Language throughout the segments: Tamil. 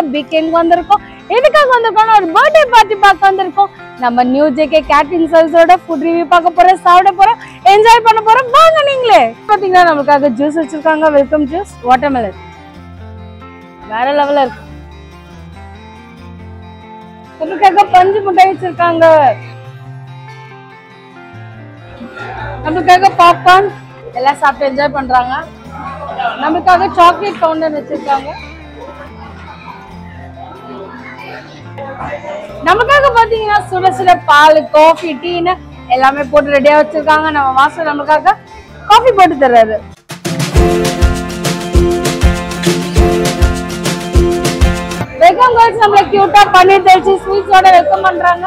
பிக் எங்க வந்திருக்கோம் எதுக்காக வந்திருக்கோம்னா ஒரு பர்த்டே பார்ட்டி பார்க்க வந்திருக்கோம் நம்ம நியூ ஜேகே கேட்டரிங் சர்வீஸோட ஃபுட் ரிவ்யூ பார்க்க போறோம் சாப்பிட போறோம் என்ஜாய் பண்ண போறோம் வாங்க நீங்களே பாத்தீங்கன்னா நம்மளுக்காக ஜூஸ் வச்சிருக்காங்க வெல்கம் ஜூஸ் வாட்டர்மெலன் வேற லெவல்ல இருக்கு நம்மளுக்காக பஞ்சு முட்டை வச்சிருக்காங்க நம்மளுக்காக பாப்கார்ன் எல்லாம் சாப்பிட்டு என்ஜாய் பண்றாங்க நம்மளுக்காக சாக்லேட் ஃபவுண்டன் வச்சிருக்காங்க நமக்காக பாத்தீங்கன்னா சுட சுட பால் காஃபி டீன்னு எல்லாமே போட்டு ரெடியா வச்சிருக்காங்க நம்ம மாஸ்டர் நமக்காக காஃபி போட்டு தர்றாரு வெல்கம் கேர்ள்ஸ் நம்மள கியூட்டா பன்னீர் தெளிச்சு ஸ்வீட்ஸோட வெல்கம் பண்றாங்க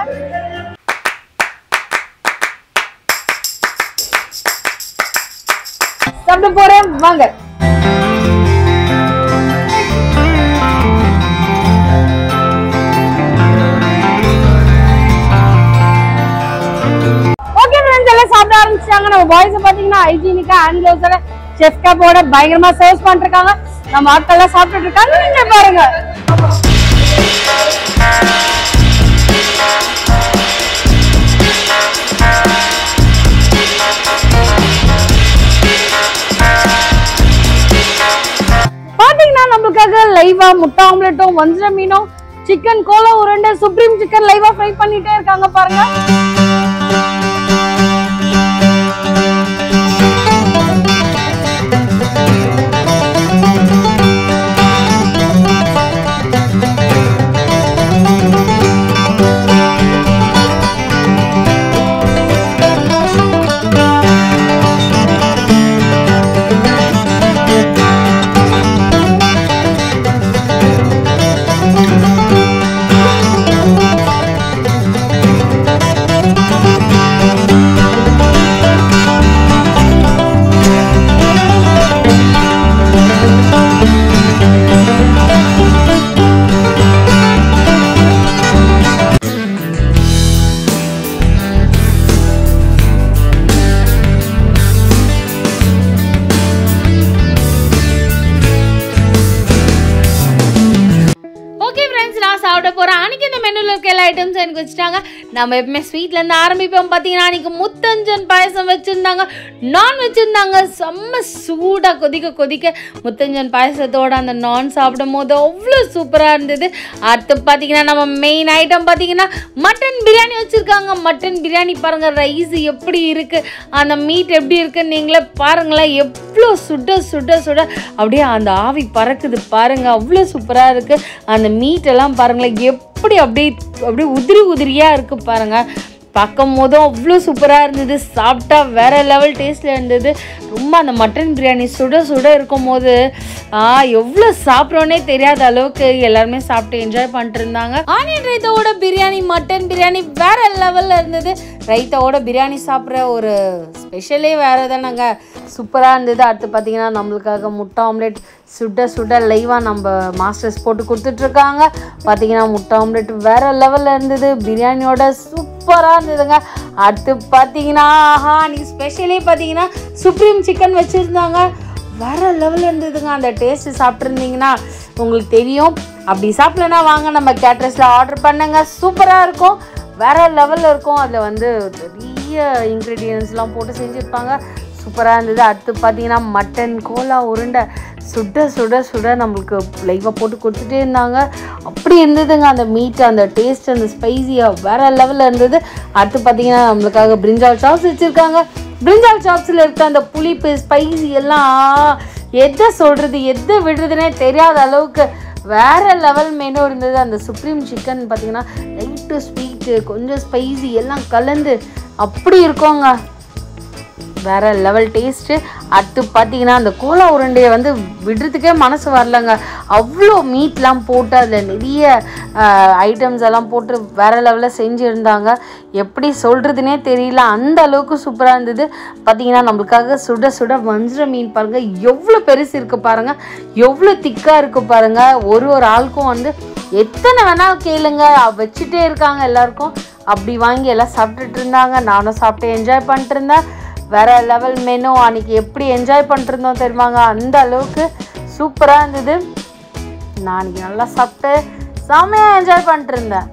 சாப்பிட போறேன் வாங்க ஓகே ஃப்ரெண்ட்ஸ் எல்லாம் சாப்பிட ஆரம்பிச்சிட்டாங்க நம்ம பாய்ஸ் பாத்தீங்கன்னா ஹைஜீனிக்கா ஹேண்ட் க்ளவுஸோட செஃப் கேப்போட பயங்கரமா சர்வ் பண்ணிட்டு இருக்காங்க நம்ம ஆட்கள் எல்லாம் சாப்பிட்டுட்டு இருக்காங்க நீங்க பாருங்க பாத்தீங்கன்னா நம்மளுக்காக லைவா முட்டை ஆம்லெட்டும் வஞ்சர மீனும் சிக்கன் கோலா உருண்டை சுப்ரீம் சிக்கன் லைவா ஃப்ரை பண்ணிட்டே இருக்காங்க பாருங்க ஓகே ஃப்ரெண்ட்ஸ் நான் சாப்பிட போகிறேன் அன்றைக்கி இந்த மெனுவில் இருக்க எல்லா ஐட்டம்ஸும் எனக்கு வச்சுட்டாங்க நம்ம எப்பவுமே ஸ்வீட்லேருந்து ஆரம்பிப்போம் பார்த்தீங்கன்னா அன்றைக்கி முத்தஞ்சன் பாயசம் வச்சுருந்தாங்க நான் வச்சுருந்தாங்க செம்ம சூடாக கொதிக்க கொதிக்க முத்தஞ்சன் பாயசத்தோட அந்த நான் சாப்பிடும் போது அவ்வளோ சூப்பராக இருந்தது அடுத்து பார்த்தீங்கன்னா நம்ம மெயின் ஐட்டம் பார்த்தீங்கன்னா மட்டன் பிரியாணி வச்சுருக்காங்க மட்டன் பிரியாணி பாருங்கள் ரைஸ் எப்படி இருக்குது அந்த மீட் எப்படி இருக்குன்னு நீங்களே பாருங்களேன் எவ்வளோ சுட சுட சுட அப்படியே அந்த ஆவி பறக்குது பாருங்கள் அவ்வளோ சூப்பராக இருக்குது அந்த மீட் எல்லாம் பாருங்களேன் எப்படி அப்படியே அப்படியே உதிரி உதிரியாக இருக்குது பாருங்கள் பார்க்கும் போதும் அவ்வளோ சூப்பராக இருந்தது சாப்பிட்டா வேற லெவல் டேஸ்ட்டில் இருந்தது ரொம்ப அந்த மட்டன் பிரியாணி சுட சுட இருக்கும் போது ஆ எவ்வளோ சாப்பிட்றோன்னே தெரியாத அளவுக்கு எல்லாருமே சாப்பிட்டு என்ஜாய் பண்ணிட்டு இருந்தாங்க ஆனியன் ரைத்தாவோட பிரியாணி மட்டன் பிரியாணி வேற லெவலில் இருந்தது ரைத்தாவோட பிரியாணி சாப்பிட்ற ஒரு ஸ்பெஷலே வேறு தானேங்க சூப்பராக இருந்தது அடுத்து பார்த்தீங்கன்னா நம்மளுக்காக முட்டை ஆம்லெட் சுட சுட லைவாக நம்ம மாஸ்டர்ஸ் போட்டு கொடுத்துட்ருக்காங்க பார்த்தீங்கன்னா முட்டை ஆம்லெட் வேறு லெவலில் இருந்தது பிரியாணியோட சூப்பராக இருந்ததுங்க அடுத்து பார்த்தீங்கன்னா ஆஹா நீ ஸ்பெஷலே பார்த்தீங்கன்னா சுப்ரீம் சிக்கன் வச்சுருந்தாங்க வேற லெவலில் இருந்ததுங்க அந்த டேஸ்ட்டு சாப்பிட்ருந்தீங்கன்னா உங்களுக்கு தெரியும் அப்படி சாப்பிடலன்னா வாங்க நம்ம கேட்ரஸில் ஆர்டர் பண்ணுங்க சூப்பராக இருக்கும் வேற லெவலில் இருக்கும் அதில் வந்து நிறைய இன்க்ரீடியன்ஸ்லாம் போட்டு செஞ்சுருப்பாங்க சூப்பராக இருந்தது அடுத்து பார்த்தீங்கன்னா மட்டன் கோலா உருண்டை சுட சுட சுட நம்மளுக்கு லைவாக போட்டு கொடுத்துட்டே இருந்தாங்க அப்படி இருந்ததுங்க அந்த மீட் அந்த டேஸ்ட் அந்த ஸ்பைசியாக வேற லெவலில் இருந்தது அடுத்து பார்த்தீங்கன்னா நம்மளுக்காக பிரிஞ்சால் சாப்ஸ் வச்சுருக்காங்க பிரிஞ்சால் சாப்ஸில் இருக்க அந்த புளிப்பு ஸ்பைசி எல்லாம் எதை சொல்கிறது எதை விடுறதுனே தெரியாத அளவுக்கு வேற லெவல் மெனு இருந்தது அந்த சுப்ரீம் சிக்கன் பார்த்தீங்கன்னா லைட்டு ஸ்வீட்டு கொஞ்சம் ஸ்பைசி எல்லாம் கலந்து அப்படி இருக்கோங்க வேற லெவல் டேஸ்ட்டு அடுத்து பார்த்தீங்கன்னா அந்த கோலா உருண்டையை வந்து விடுறதுக்கே மனசு வரலங்க அவ்வளோ மீட்லாம் போட்டு அதில் நிறைய ஐட்டம்ஸ் எல்லாம் போட்டு வேற லெவலில் செஞ்சுருந்தாங்க எப்படி சொல்கிறதுனே தெரியல அந்த அளவுக்கு சூப்பராக இருந்தது பார்த்தீங்கன்னா நம்மளுக்காக சுட சுட வஞ்சிர மீன் பாருங்கள் எவ்வளோ பெருசு இருக்குது பாருங்கள் எவ்வளோ திக்காக இருக்குது பாருங்கள் ஒரு ஒரு ஆளுக்கும் வந்து எத்தனை வேணால் கேளுங்க வச்சுட்டே இருக்காங்க எல்லாருக்கும் அப்படி வாங்கி எல்லாம் சாப்பிட்டுட்டு இருந்தாங்க நானும் சாப்பிட்டு என்ஜாய் பண்ணிட்டு இருந்தேன் வேற லெவல் மெனு அன்னைக்கு எப்படி என்ஜாய் பண்ணிட்டு இருந்தோம் தெரியுமாங்க அந்த அளவுக்கு சூப்பராக இருந்தது நான் இன்னைக்கு நல்லா சாப்பிட்டு செம்மையாக என்ஜாய் பண்ணிட்டு இருந்தேன்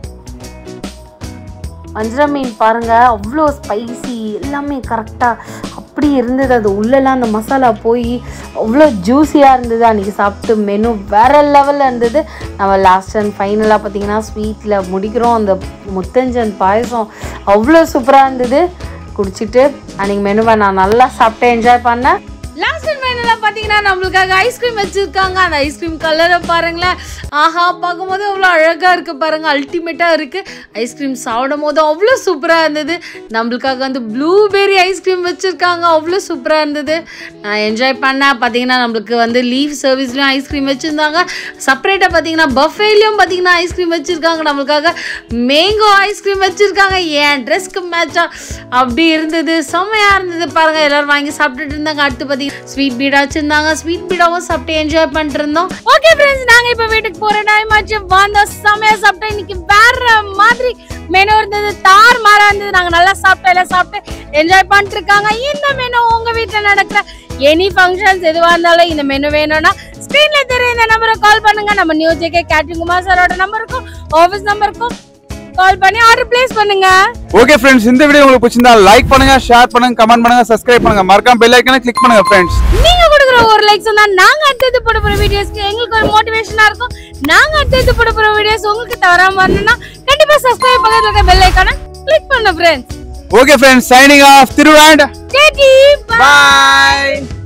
வஞ்சர மீன் பாருங்க அவ்வளோ ஸ்பைசி எல்லாமே கரெக்டாக அப்படி இருந்தது அது உள்ளெல்லாம் அந்த மசாலா போய் அவ்வளோ ஜூஸியாக இருந்தது அன்றைக்கி சாப்பிட்டு மெனு வேற லெவலில் இருந்தது நம்ம லாஸ்ட் அண்ட் ஃபைனலாக பார்த்தீங்கன்னா ஸ்வீட்டில் முடிக்கிறோம் அந்த முத்தஞ்சன் பாயசம் அவ்வளோ சூப்பராக இருந்தது குடிச்சிட்டு அன்றைக்கி மெனுவை நான் நல்லா சாப்பிட்டு என்ஜாய் பண்ணேன் லாஸ்ட் அண்ட் ஃபைனலாக பார்த்தீங்கன்னா நம்மளுக்காக ஐஸ்கிரீம் வச்சுருக்காங்க அந்த ஐஸ்கிரீம் கலரை பாருங்களேன் ஆஹா பார்க்கும்போது அவ்வளோ அழகாக இருக்குது பாருங்கள் அல்டிமேட்டாக இருக்குது ஐஸ்கிரீம் சாப்பிடும் போது அவ்வளோ சூப்பராக இருந்தது நம்மளுக்காக வந்து ப்ளூபெர்ரி ஐஸ்கிரீம் வச்சுருக்காங்க அவ்வளோ சூப்பராக இருந்தது நான் என்ஜாய் பண்ணேன் பார்த்தீங்கன்னா நம்மளுக்கு வந்து லீவ் சர்வீஸ்லையும் ஐஸ்கிரீம் வச்சுருந்தாங்க செப்பரேட்டாக பார்த்தீங்கன்னா பஃபேலையும் பார்த்தீங்கன்னா ஐஸ்கிரீம் வச்சுருக்காங்க நம்மளுக்காக மேங்கோ ஐஸ்கிரீம் வச்சுருக்காங்க ஏன் ட்ரெஸ்க்கு மேட்சாக அப்படி இருந்தது செம்மையாக இருந்தது பாருங்கள் எல்லோரும் வாங்கி சாப்பிட்டுட்டு இருந்தாங்க அடுத்து பார்த்தீங்கன்னா ஸ்வீட் பீடா வச்சுருந்தாங்க ஸ்வீட் பீடாவும் சாப்பிட்டு என்ஜாய் பண்ணிட்டு இருந்தோம் ஓகே ஃப்ரெண்ட்ஸ் நாங்கள் இப்போ வீட்டுக்கு போகிற டைம் ஆச்சு வந்தோம் செம்மையாக சாப்பிட்டோம் இன்னைக்கு வேற மாதிரி மெனு இருந்தது தார் மாறா இருந்தது நாங்கள் நல்லா சாப்பிட்டோம் எல்லாம் சாப்பிட்டு என்ஜாய் பண்ணிட்டு இருக்காங்க இந்த மெனு உங்கள் வீட்டில் நடக்கிற எனி ஃபங்க்ஷன்ஸ் எதுவாக இருந்தாலும் இந்த மெனு வேணும்னா ஸ்க்ரீன்ல தெரிய இந்த நம்பரை கால் பண்ணுங்க நம்ம நியூ ஜேகே கேட்ரிங் குமார் சாரோட நம்பருக்கும் ஆஃபீஸ் நம்பருக்கும் கால் பண்ணி ஆர்டர் பிளேஸ் பண்ணுங்க ஓகே ஃப்ரெண்ட்ஸ் இந்த வீடியோ உங்களுக்கு பிடிச்சிருந்தா லைக் பண்ணுங்க ஷேர் பண்ணுங்க கமெண்ட் பண்ணுங்க சப்ஸ்கிரைப் பண்ணுங்க மறக்காம பெல் ஐக்கனை கிளிக் பண்ணுங்க ஃப்ரெண்ட்ஸ் நீங்க கொடுக்குற ஒரு லைக்ஸ் தான் நாங்க அடுத்தது போட போற வீடியோஸ்க்கு எங்களுக்கு ஒரு மோட்டிவேஷனா இருக்கும் நாங்க அடுத்தது போட போற வீடியோஸ் உங்களுக்கு தவறாம வரணும்னா கண்டிப்பா சப்ஸ்கிரைப் பக்கத்துல இருக்க பெல் ஐக்கான கிளிக் பண்ணு friends okay friends signing off திருவிழா ஜெடி பாய்